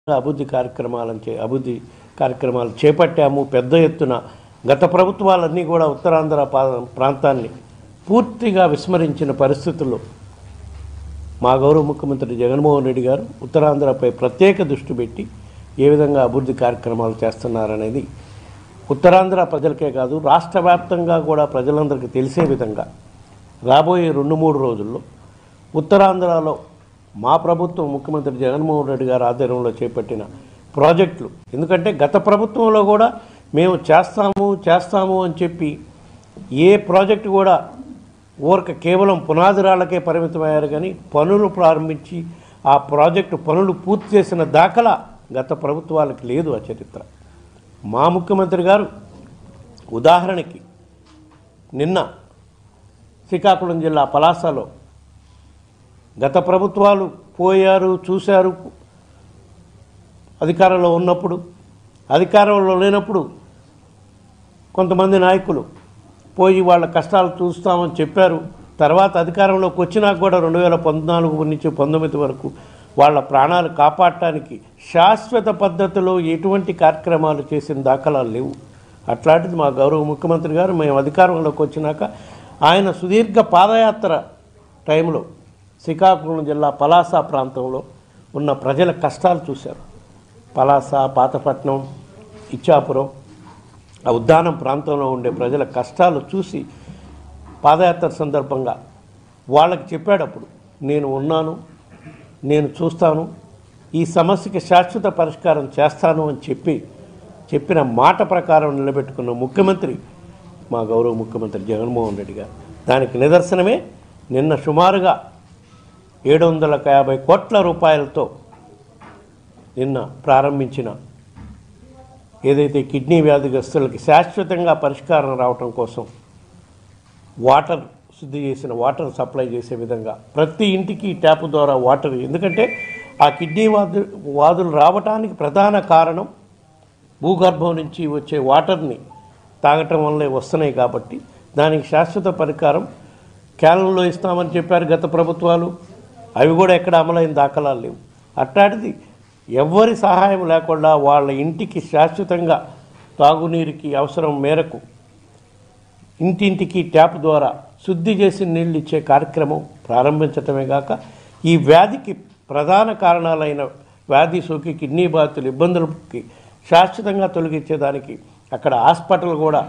అభివృద్ధి కార్యక్రమాలను చే అభివృద్ధి కార్యక్రమాలు చేపట్టాము పెద్ద ఎత్తున గత ప్రభుత్వాలన్నీ కూడా ఉత్తరాంధ్ర పా- ప్రాంతాన్ని పూర్తిగా విస్మరించిన పరిస్థితుల్లో మా గౌరవ ముఖ్యమంత్రి జగన్మోహన్ రెడ్డి గారు ఉత్తరాంధ్రపై ప్రత్యేక దృష్టి పెట్టి ఏ విధంగా అభివృద్ధి కార్యక్రమాలు చేస్తున్నారనేది ఉత్తరాంధ్ర ప్రజలకే కాదు రాష్ట్ర వ్యాప్తంగా కూడా ప్రజలందరికీ తెలిసే విధంగా రాబోయే రెండు మూడు రోజుల్లో ఉత్తరాంధ్రలో మా ప్రభుత్వం ముఖ్యమంత్రి జగన్మోహన్ రెడ్డి గారు ఆధ్వర్యంలో చేపట్టిన ప్రాజెక్టులు ఎందుకంటే గత ప్రభుత్వంలో కూడా మేము చేస్తాము చేస్తాము అని చెప్పి ఏ ప్రాజెక్టు కూడా ఊరక కేవలం పునాది రాళ్లకే పరిమితమయ్యారు కానీ పనులు ప్రారంభించి ఆ ప్రాజెక్టు పనులు పూర్తి చేసిన దాఖలా గత ప్రభుత్వాలకు లేదు ఆ చరిత్ర మా ముఖ్యమంత్రి గారు ఉదాహరణకి నిన్న శ్రీకాకుళం జిల్లా పలాసలో గత ప్రభుత్వాలు పోయారు చూశారు అధికారంలో ఉన్నప్పుడు అధికారంలో లేనప్పుడు కొంతమంది నాయకులు పోయి వాళ్ళ కష్టాలు చూస్తామని చెప్పారు తర్వాత అధికారంలోకి వచ్చినాక కూడా రెండు వేల పద్నాలుగు నుంచి పంతొమ్మిది వరకు వాళ్ళ ప్రాణాలు కాపాడటానికి శాశ్వత పద్ధతిలో ఎటువంటి కార్యక్రమాలు చేసిన దాఖలాలు లేవు అట్లాంటిది మా గౌరవ ముఖ్యమంత్రి గారు మేము అధికారంలోకి వచ్చినాక ఆయన సుదీర్ఘ పాదయాత్ర టైంలో శ్రీకాకుళం జిల్లా పలాస ప్రాంతంలో ఉన్న ప్రజల కష్టాలు చూశారు పలాస పాతపట్నం ఇచ్చాపురం ఆ ఉద్దానం ప్రాంతంలో ఉండే ప్రజల కష్టాలు చూసి పాదయాత్ర సందర్భంగా వాళ్ళకి చెప్పాడప్పుడు నేను ఉన్నాను నేను చూస్తాను ఈ సమస్యకి శాశ్వత పరిష్కారం చేస్తాను అని చెప్పి చెప్పిన మాట ప్రకారం నిలబెట్టుకున్న ముఖ్యమంత్రి మా గౌరవ ముఖ్యమంత్రి జగన్మోహన్ రెడ్డి గారు దానికి నిదర్శనమే నిన్న సుమారుగా ఏడు వందల యాభై కోట్ల రూపాయలతో నిన్న ప్రారంభించిన ఏదైతే కిడ్నీ వ్యాధిగ్రస్తులకి శాశ్వతంగా పరిష్కారం రావటం కోసం వాటర్ శుద్ధి చేసిన వాటర్ సప్లై చేసే విధంగా ప్రతి ఇంటికి ట్యాప్ ద్వారా వాటర్ ఎందుకంటే ఆ కిడ్నీ వాదు వాదులు రావటానికి ప్రధాన కారణం భూగర్భం నుంచి వచ్చే వాటర్ని తాగటం వల్లే వస్తున్నాయి కాబట్టి దానికి శాశ్వత పరికారం క్యాలన్లో ఇస్తామని చెప్పారు గత ప్రభుత్వాలు అవి కూడా ఎక్కడ అమలైన దాఖలాలు లేవు అట్లాంటిది ఎవ్వరి సహాయం లేకుండా వాళ్ళ ఇంటికి శాశ్వతంగా తాగునీరుకి అవసరం మేరకు ఇంటింటికి ట్యాప్ ద్వారా శుద్ధి చేసి నీళ్ళు ఇచ్చే కార్యక్రమం ప్రారంభించటమే కాక ఈ వ్యాధికి ప్రధాన కారణాలైన వ్యాధి సోకి కిడ్నీ బాధితుల ఇబ్బందులకి శాశ్వతంగా తొలగించేదానికి అక్కడ హాస్పిటల్ కూడా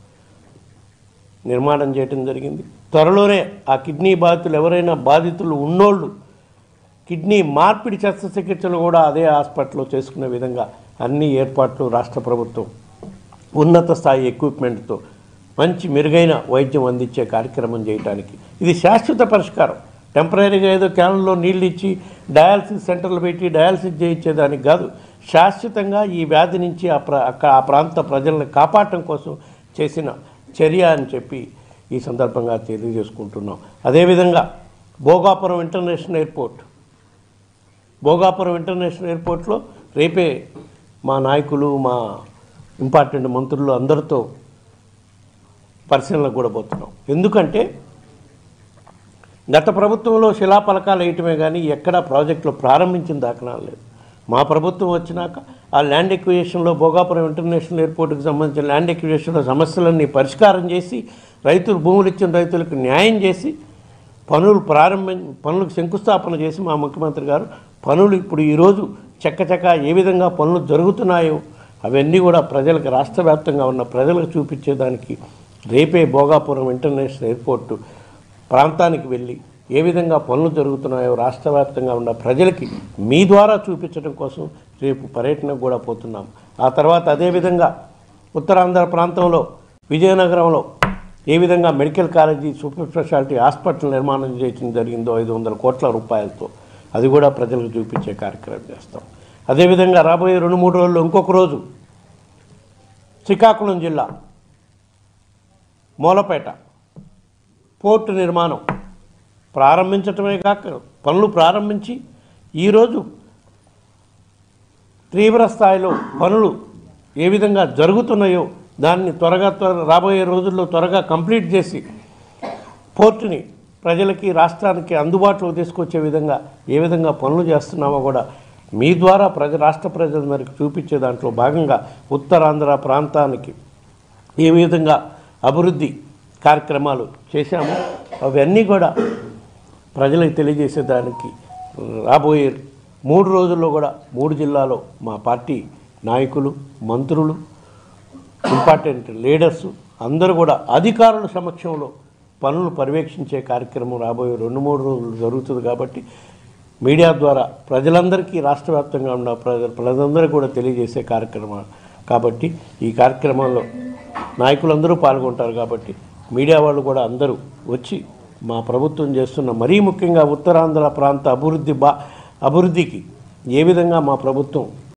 నిర్మాణం చేయటం జరిగింది త్వరలోనే ఆ కిడ్నీ బాధితులు ఎవరైనా బాధితులు ఉన్నోళ్ళు కిడ్నీ మార్పిడి శస్త్రచికిత్సలు కూడా అదే హాస్పిటల్లో చేసుకునే విధంగా అన్ని ఏర్పాట్లు రాష్ట్ర ప్రభుత్వం ఉన్నత స్థాయి ఎక్విప్మెంట్తో మంచి మెరుగైన వైద్యం అందించే కార్యక్రమం చేయడానికి ఇది శాశ్వత పరిష్కారం టెంపరీగా ఏదో క్యాన్లో నీళ్ళు ఇచ్చి డయాలసిస్ సెంటర్లు పెట్టి డయాలసిస్ చేయించేదానికి కాదు శాశ్వతంగా ఈ వ్యాధి నుంచి ఆ ప్ర అక్క- ఆ ప్రాంత ప్రజలను కాపాడటం కోసం చేసిన చర్య అని చెప్పి ఈ సందర్భంగా తెలియజేసుకుంటున్నాం అదేవిధంగా Bhogapuram international airport Bhogapuram international ఎయిర్పోర్ట్లో రేపే మా నాయకులు మా ఇంపార్టెంట్ మంత్రులు అందరితో పరిశీలనకు కూడా పోతున్నాం ఎందుకంటే గత ప్రభుత్వంలో శిలాఫలకాలు వేయటమే కానీ ఎక్కడా ప్రాజెక్టులు ప్రారంభించిన దాఖలాలు లేదు మా ప్రభుత్వం వచ్చినాక ఆ ల్యాండ్ ఎక్విజేషన్లో భోగాపురం ఇంటర్నేషనల్ ఎయిర్పోర్ట్కి సంబంధించిన ల్యాండ్ ఎక్విజేషన్లో సమస్యలన్నీ పరిష్కారం చేసి రైతులు భూములు ఇచ్చిన రైతులకు న్యాయం చేసి పనులు ప్రారంభం పనులకు శంకుస్థాపన చేసి మా ముఖ్యమంత్రి గారు పనులు ఇప్పుడు ఈరోజు చక్కచక్క ఏ విధంగా పనులు జరుగుతున్నాయో అవన్నీ కూడా ప్రజలకు రాష్ట్ర వ్యాప్తంగా ఉన్న ప్రజలకు చూపించేదానికి రేపే భోగాపురం ఇంటర్నేషనల్ ఎయిర్పోర్టు ప్రాంతానికి వెళ్ళి ఏ విధంగా పనులు జరుగుతున్నాయో రాష్ట్ర వ్యాప్తంగా ఉన్న ప్రజలకి మీ ద్వారా చూపించడం కోసం రేపు పర్యటనకు కూడా పోతున్నాం ఆ తర్వాత అదేవిధంగా ఉత్తరాంధ్ర ప్రాంతంలో విజయనగరంలో ఏ విధంగా medical college super speciality hospital నిర్మాణం చేయడం జరిగిందో ఐదు వందల కోట్ల రూపాయలతో అది కూడా ప్రజలకు చూపించే కార్యక్రమం చేస్తాం అదేవిధంగా రాబోయే రెండు మూడు రోజుల్లో ఇంకొక రోజు శ్రీకాకుళం జిల్లా మూలపేట పోర్టు నిర్మాణం ప్రారంభించటమే కాక పనులు ప్రారంభించి ఈరోజు తీవ్ర స్థాయిలో పనులు ఏ విధంగా జరుగుతున్నాయో దాన్ని త్వరగా త్వర రాబోయే రోజుల్లో త్వరగా కంప్లీట్ చేసి పోర్టుని ప్రజలకి రాష్ట్రానికి అందుబాటులో తీసుకొచ్చే విధంగా ఏ విధంగా పనులు చేస్తున్నామో కూడా మీ ద్వారా ప్రజ రాష్ట్ర ప్రజలందరికీ చూపించే దాంట్లో భాగంగా ఉత్తరాంధ్ర ప్రాంతానికి ఏ విధంగా అభివృద్ధి కార్యక్రమాలు చేశామో అవన్నీ కూడా ప్రజలకు తెలియజేసేదానికి రాబోయే మూడు రోజుల్లో కూడా మూడు జిల్లాలో మా పార్టీ నాయకులు మంత్రులు ఇంపార్టెంట్ లీడర్స్ అందరూ కూడా అధికారుల సమక్షంలో పనులు పర్యవేక్షించే కార్యక్రమం రాబోయే రెండు మూడు రోజులు జరుగుతుంది కాబట్టి మీడియా ద్వారా ప్రజలందరికీ రాష్ట్ర వ్యాప్తంగా ఉన్న ప్రజ ప్రజలందరూ కూడా తెలియజేసే కార్యక్రమం కాబట్టి ఈ కార్యక్రమంలో నాయకులందరూ పాల్గొంటారు కాబట్టి మీడియా వాళ్ళు కూడా అందరూ వచ్చి మా ప్రభుత్వం చేస్తున్న మరీ ముఖ్యంగా ఉత్తరాంధ్ర ప్రాంత అభివృద్ధి బా అభివృద్ధికి ఏ విధంగా మా ప్రభుత్వం